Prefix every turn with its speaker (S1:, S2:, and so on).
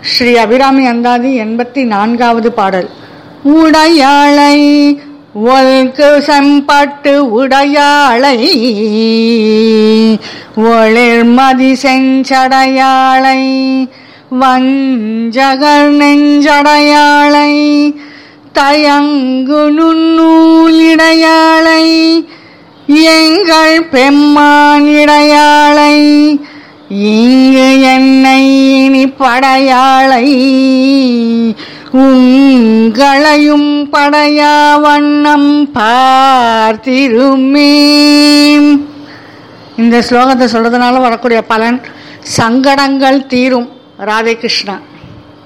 S1: ஸ்ரீ அபிராமி அந்தாதி எண்பத்தி நான்காவது பாடல் உடையாளை ஒல்கு செம்பட்டு உடையாளை ஒளிர்மதி செஞ்சடையாளை வஞ்சகர் நெஞ்சடையாளை தயங்கு நுண்ணூலிடையாளை எங்கள் பெம்மான் இடையாளை இங்கு என்னை இனி படையாளை உங்களையும் படையா வண்ணம் பார்த்திருமே இந்த ஸ்லோகத்தை சொல்றதுனால வரக்கூடிய பலன் சங்கடங்கள் தீரும் ராதே கிருஷ்ணா